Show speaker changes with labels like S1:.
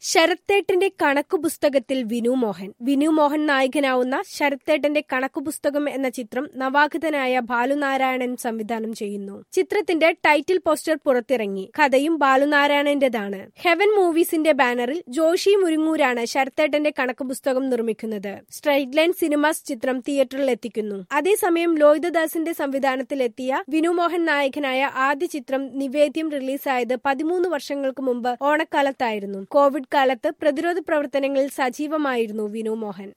S1: ശരത്തേട്ടന്റെ കണക്കു പുസ്തകത്തിൽ വിനു മോഹൻ വിനു മോഹൻ നായകനാവുന്ന ശരത്തേട്ടന്റെ കണക്കു പുസ്തകം എന്ന ചിത്രം നവാഗതനായ ബാലുനാരായണൻ സംവിധാനം ചെയ്യുന്നു ചിത്രത്തിന്റെ ടൈറ്റിൽ പോസ്റ്റർ പുറത്തിറങ്ങി കഥയും ബാലുനാരായണന്റേതാണ് ഹെവൻ മൂവീസിന്റെ ബാനറിൽ ജോഷി മുരിങ്ങൂരാണ് ശരത്തേട്ടന്റെ കണക്കു പുസ്തകം നിർമ്മിക്കുന്നത് സ്ട്രൈറ്റ് ലൈൻ സിനിമാസ് ചിത്രം തിയേറ്ററിൽ എത്തിക്കുന്നു അതേസമയം ലോഹിതദാസിന്റെ സംവിധാനത്തിൽ എത്തിയ വിനു മോഹൻ നായകനായ ആദ്യ ചിത്രം നിവേദ്യം റിലീസായത് പതിമൂന്ന് വർഷങ്ങൾക്ക് മുമ്പ് ഓണക്കാലത്തായിരുന്നു കോവിഡ് കാലത്ത് പ്രതിരോധ പ്രവർത്തനങ്ങളിൽ സജീവമായിരുന്നു വിനു മോഹൻ